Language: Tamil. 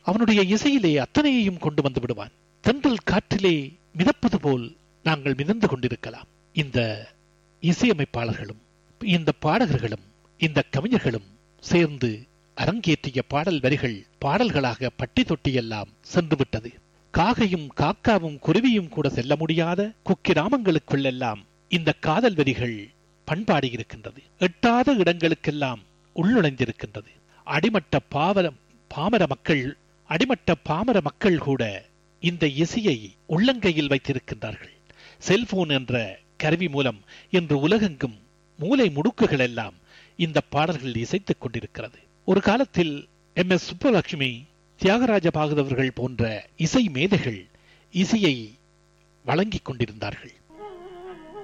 அவனுடைய இசையிலே அத்தனையையும் கொண்டு வந்து விடுவான் தென்றல் காற்றிலே மிதப்பது போல் நாங்கள் மிதந்து கொண்டிருக்கலாம் இந்த இசையமைப்பாளர்களும் இந்த பாடகர்களும் இந்த கவிஞர்களும் சேர்ந்து அரங்கேற்றிய பாடல் வரிகள் பாடல்களாக பட்டி தொட்டியெல்லாம் சென்று விட்டது காகையும் காக்காவும் குருவியும் கூட செல்ல முடியாத குக்கிராமங்களுக்குள்ளெல்லாம் இந்த காதல் வரிகள் பண்பாடி இருக்கின்றது எட்டாத இடங்களுக்கெல்லாம் உள்நுழைந்திருக்கின்றது அடிமட்ட பாவரம் பாமர மக்கள் அடிமட்ட பாமர மக்கள் கூட இந்த இசையை உள்ளங்கையில் வைத்திருக்கின்றார்கள் செல்போன் என்ற கருவி மூலம் இன்று உலகெங்கும் மூலை முடுக்குகள் எல்லாம் இந்த பாடல்கள் இசைத்துக் கொண்டிருக்கிறது ஒரு காலத்தில் எம் எஸ் சுப்பலட்சுமி தியாகராஜ பாகவதவர்கள் போன்ற இசை மேதைகள் இசையை வழங்கிக் கொண்டிருந்தார்கள்